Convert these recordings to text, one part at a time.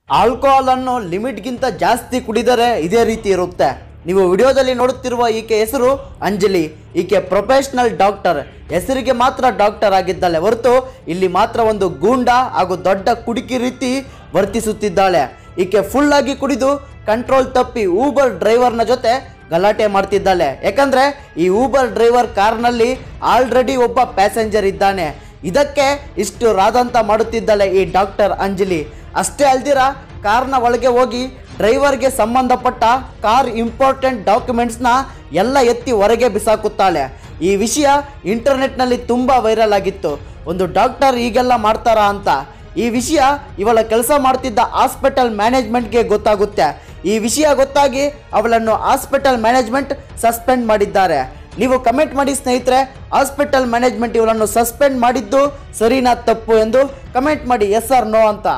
alcohol ಅನ್ನು ಲಿಮಿಟ್ಗಿಂತ ಜಾಸ್ತಿ ಕುಡಿದರೆ ಇದೇ ರೀತಿ ಇರುತ್ತೆ ನೀವು ವಿಡಿಯೋದಲ್ಲಿ ನೋಡುತ್ತಿರುವ ಈಕೆ ಹೆಸರು ಅಂಜಲಿ ಈಕೆ ಪ್ರೊಫೆಷನಲ್ ಡಾಕ್ಟರ್ ಹೆಸರಿಗೆ ಮಾತ್ರ ಡಾಕ್ಟರ್ ಆಗಿದ್ದಾಳೆ ಹೊರತು ಇಲ್ಲಿ ಮಾತ್ರ ಒಂದು ಗೂಂಡ ಹಾಗೂ ದೊಡ್ಡ ಕುಡುಕಿ ರೀತಿ ವರ್ತಿಸುತ್ತಿದ್ದಾಳೆ ಈಕೆ ಫುಲ್ ಆಗಿ ಕುಡಿದು ಕಂಟ್ರೋಲ್ ತಪ್ಪಿ ಊಬರ್ ಡ್ರೈವರ್ನ ಜೊತೆ ಗಲಾಟೆ ಮಾಡ್ತಿದ್ದಾಳೆ ಯಾಕಂದ್ರೆ ಈ ಊಬರ್ ಡ್ರೈವರ್ ಕಾರ್ನಲ್ಲಿ ಆಲ್ರೆಡಿ ಒಬ್ಬ ಪ್ಯಾಸೆಂಜರ್ ಇದ್ದಾನೆ ಇದಕ್ಕೆ ಇಷ್ಟು ರಾದಂತ ಮಾಡುತ್ತಿದ್ದಾಳೆ ಈ ಡಾಕ್ಟರ್ ಅಂಜಲಿ ಅಷ್ಟೇ ಅಲ್ದಿರ ಕಾರ್ನ ಒಳಗೆ ಹೋಗಿ ಡ್ರೈವರ್ಗೆ ಸಂಬಂಧಪಟ್ಟ ಕಾರ್ ಇಂಪಾರ್ಟೆಂಟ್ ಡಾಕ್ಯುಮೆಂಟ್ಸ್ನ ಎಲ್ಲ ಎತ್ತಿ ಹೊರಗೆ ಬಿಸಾಕುತ್ತಾಳೆ ಈ ವಿಷಯ ಇಂಟರ್ನೆಟ್ನಲ್ಲಿ ತುಂಬ ವೈರಲ್ ಆಗಿತ್ತು ಒಂದು ಡಾಕ್ಟರ್ ಹೀಗೆಲ್ಲ ಮಾಡ್ತಾರಾ ಅಂತ ಈ ವಿಷಯ ಇವಳ ಕೆಲಸ ಮಾಡ್ತಿದ್ದ ಹಾಸ್ಪಿಟಲ್ ಮ್ಯಾನೇಜ್ಮೆಂಟ್ಗೆ ಗೊತ್ತಾಗುತ್ತೆ ಈ ವಿಷಯ ಗೊತ್ತಾಗಿ ಅವಳನ್ನು ಹಾಸ್ಪಿಟಲ್ ಮ್ಯಾನೇಜ್ಮೆಂಟ್ ಸಸ್ಪೆಂಡ್ ಮಾಡಿದ್ದಾರೆ ನೀವು ಕಮೆಂಟ್ ಮಾಡಿ ಸ್ನೇಹಿತರೆ ಹಾಸ್ಪಿಟಲ್ ಮ್ಯಾನೇಜ್ಮೆಂಟ್ ಇವಳನ್ನು ಸಸ್ಪೆಂಡ್ ಮಾಡಿದ್ದು ಸರಿನಾ ತಪ್ಪು ಎಂದು ಕಮೆಂಟ್ ಮಾಡಿ ಎಸ್ ಆರ್ ನೋ ಅಂತ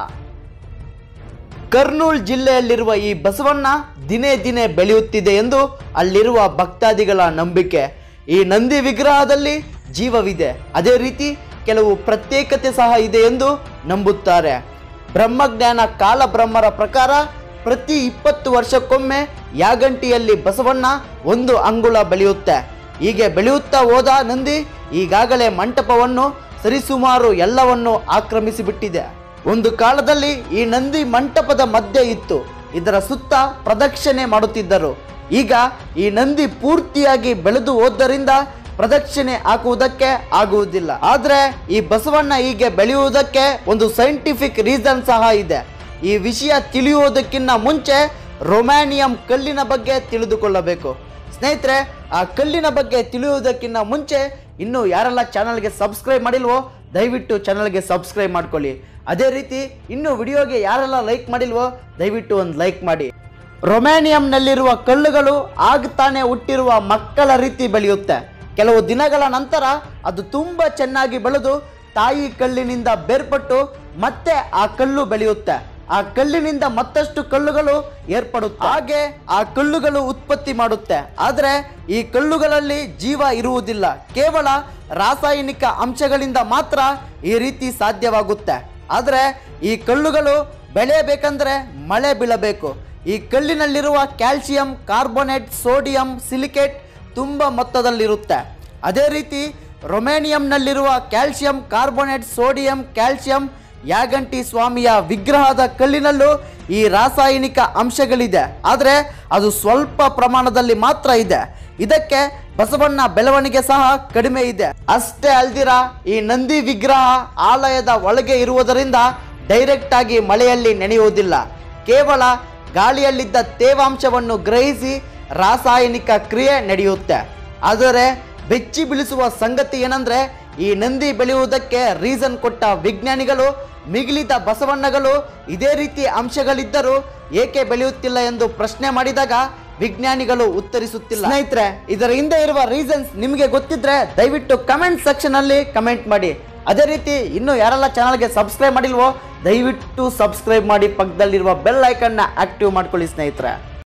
ಕರ್ನೂಲ್ ಜಿಲ್ಲೆಯಲ್ಲಿರುವ ಈ ಬಸವಣ್ಣ ದಿನೇ ದಿನೇ ಬೆಳೆಯುತ್ತಿದೆ ಎಂದು ಅಲ್ಲಿರುವ ಭಕ್ತಾದಿಗಳ ನಂಬಿಕೆ ಈ ನಂದಿ ವಿಗ್ರಹದಲ್ಲಿ ಜೀವವಿದೆ ಅದೇ ರೀತಿ ಕೆಲವು ಪ್ರತ್ಯೇಕತೆ ಸಹ ಇದೆ ಎಂದು ನಂಬುತ್ತಾರೆ ಬ್ರಹ್ಮಜ್ಞಾನ ಕಾಲಬ್ರಹ್ಮರ ಪ್ರಕಾರ ಪ್ರತಿ ಇಪ್ಪತ್ತು ವರ್ಷಕ್ಕೊಮ್ಮೆ ಯಾಗಂಟಿಯಲ್ಲಿ ಬಸವಣ್ಣ ಒಂದು ಅಂಗುಳ ಬೆಳೆಯುತ್ತೆ ಹೀಗೆ ಬೆಳೆಯುತ್ತಾ ಹೋದ ನಂದಿ ಈಗಾಗಲೇ ಮಂಟಪವನ್ನು ಸರಿಸುಮಾರು ಎಲ್ಲವನ್ನು ಆಕ್ರಮಿಸಿಬಿಟ್ಟಿದೆ ಒಂದು ಕಾಲದಲ್ಲಿ ಈ ನಂದಿ ಮಂಟಪದ ಮಧ್ಯೆ ಇತ್ತು ಇದರ ಸುತ್ತ ಪ್ರದಕ್ಷಿಣೆ ಮಾಡುತ್ತಿದ್ದರು ಈಗ ಈ ನಂದಿ ಪೂರ್ತಿಯಾಗಿ ಬೆಳೆದು ಹೋದ್ದರಿಂದ ಪ್ರದಕ್ಷಿಣೆ ಹಾಕುವುದಕ್ಕೆ ಆಗುವುದಿಲ್ಲ ಆದ್ರೆ ಈ ಬಸವಣ್ಣ ಹೀಗೆ ಬೆಳೆಯುವುದಕ್ಕೆ ಒಂದು ಸೈಂಟಿಫಿಕ್ ರೀಸನ್ ಸಹ ಇದೆ ಈ ವಿಷಯ ತಿಳಿಯುವುದಕ್ಕಿಂತ ಮುಂಚೆ ರೊಮ್ಯಾನಿಯಂ ಕಲ್ಲಿನ ಬಗ್ಗೆ ತಿಳಿದುಕೊಳ್ಳಬೇಕು ಸ್ನೇಹಿತರೆ ಆ ಕಲ್ಲಿನ ಬಗ್ಗೆ ತಿಳಿಯುವುದಕ್ಕಿಂತ ಮುಂಚೆ ಇನ್ನು ಯಾರೆಲ್ಲ ಚಾನಲ್ಗೆ ಸಬ್ಸ್ಕ್ರೈಬ್ ಮಾಡಿಲ್ವೋ ದಯವಿಟ್ಟು ಚಾನಲ್ಗೆ ಸಬ್ಸ್ಕ್ರೈಬ್ ಮಾಡ್ಕೊಳ್ಳಿ ಅದೇ ರೀತಿ ಇನ್ನು ವಿಡಿಯೋಗೆ ಯಾರೆಲ್ಲ ಲೈಕ್ ಮಾಡಿಲ್ವೋ ದಯವಿಟ್ಟು ಒಂದು ಲೈಕ್ ಮಾಡಿ ರೊಮ್ಯಾನಿಯಂನಲ್ಲಿರುವ ಕಲ್ಲುಗಳು ಆಗ್ತಾನೆ ಹುಟ್ಟಿರುವ ಮಕ್ಕಳ ರೀತಿ ಬೆಳೆಯುತ್ತೆ ಕೆಲವು ದಿನಗಳ ನಂತರ ಅದು ತುಂಬ ಚೆನ್ನಾಗಿ ಬೆಳೆದು ತಾಯಿ ಕಲ್ಲಿನಿಂದ ಬೇರ್ಪಟ್ಟು ಮತ್ತೆ ಆ ಕಲ್ಲು ಬೆಳೆಯುತ್ತೆ ಆ ಕಲ್ಲಿನಿಂದ ಮತ್ತಷ್ಟು ಕಲ್ಲುಗಳು ಏರ್ಪಡುತ್ತೆ ಹಾಗೆ ಆ ಕಲ್ಲುಗಳು ಉತ್ಪತ್ತಿ ಮಾಡುತ್ತೆ ಆದರೆ ಈ ಕಲ್ಲುಗಳಲ್ಲಿ ಜೀವ ಇರುವುದಿಲ್ಲ ಕೇವಲ ರಾಸಾಯನಿಕ ಅಂಶಗಳಿಂದ ಮಾತ್ರ ಈ ರೀತಿ ಸಾಧ್ಯವಾಗುತ್ತೆ ಆದರೆ ಈ ಕಲ್ಲುಗಳು ಬೆಳೆಯಬೇಕಂದ್ರೆ ಮಳೆ ಬೀಳಬೇಕು ಈ ಕಲ್ಲಿನಲ್ಲಿರುವ ಕ್ಯಾಲ್ಸಿಯಂ ಕಾರ್ಬೋನೇಟ್ ಸೋಡಿಯಂ ಸಿಲಿಕೇಟ್ ತುಂಬ ಮೊತ್ತದಲ್ಲಿರುತ್ತೆ ಅದೇ ರೀತಿ ರೊಮೇನಿಯಂನಲ್ಲಿರುವ calcium carbonate sodium calcium Yaganti ಸ್ವಾಮಿಯ ವಿಗ್ರಹದ ಕಲ್ಲಿನಲ್ಲೂ ಈ ರಾಸಾಯನಿಕ ಅಂಶಗಳಿದೆ ಆದರೆ ಅದು ಸ್ವಲ್ಪ ಪ್ರಮಾಣದಲ್ಲಿ ಮಾತ್ರ ಇದೆ ಇದಕ್ಕೆ ಬಸವಣ್ಣ ಬೆಳವಣಿಗೆ ಸಹ ಕಡಿಮೆ ಇದೆ ಅಷ್ಟೇ ಅಲ್ದಿರ ಈ ನಂದಿ ವಿಗ್ರಹ ಆಲಯದ ಒಳಗೆ ಇರುವುದರಿಂದ ಡೈರೆಕ್ಟ್ ಆಗಿ ಮಳೆಯಲ್ಲಿ ನೆನೆಯುವುದಿಲ್ಲ ಕೇವಲ ಗಾಳಿಯಲ್ಲಿದ್ದ ತೇವಾಂಶವನ್ನು ಗ್ರಹಿಸಿ ರಾಸಾಯನಿಕ ಕ್ರಿಯೆ ನಡೆಯುತ್ತೆ ಆದರೆ ಬೆಚ್ಚಿ ಬೀಳಿಸುವ ಸಂಗತಿ ಏನಂದ್ರೆ ಈ ನಂದಿ ಬೆಳೆಯುವುದಕ್ಕೆ ರೀಸನ್ ಕೊಟ್ಟ ವಿಜ್ಞಾನಿಗಳು ಮಿಗಿಲಿದ ಬಸವಣ್ಣಗಳು ಇದೇ ರೀತಿ ಅಂಶಗಳಿದ್ದರೂ ಏಕೆ ಬೆಳೆಯುತ್ತಿಲ್ಲ ಎಂದು ಪ್ರಶ್ನೆ ಮಾಡಿದಾಗ ವಿಜ್ಞಾನಿಗಳು ಉತ್ತರಿಸುತ್ತಿಲ್ಲ ಸ್ನೇಹಿತರೆ ಇದರ ಹಿಂದೆ ಇರುವ ರೀಸನ್ಸ್ ನಿಮಗೆ ಗೊತ್ತಿದ್ರೆ ದಯವಿಟ್ಟು ಕಮೆಂಟ್ ಸೆಕ್ಷನ್ ಅಲ್ಲಿ ಕಮೆಂಟ್ ಮಾಡಿ ಅದೇ ರೀತಿ ಇನ್ನು ಯಾರೆಲ್ಲ ಚಾನಲ್ಗೆ ಸಬ್ಸ್ಕ್ರೈಬ್ ಮಾಡಿಲ್ವೋ ದಯವಿಟ್ಟು ಸಬ್ಸ್ಕ್ರೈಬ್ ಮಾಡಿ ಪಕ್ಕದಲ್ಲಿರುವ ಬೆಲ್ ಐಕನ್ನ ಆಕ್ಟಿವ್ ಮಾಡ್ಕೊಳ್ಳಿ ಸ್ನೇಹಿತರೆ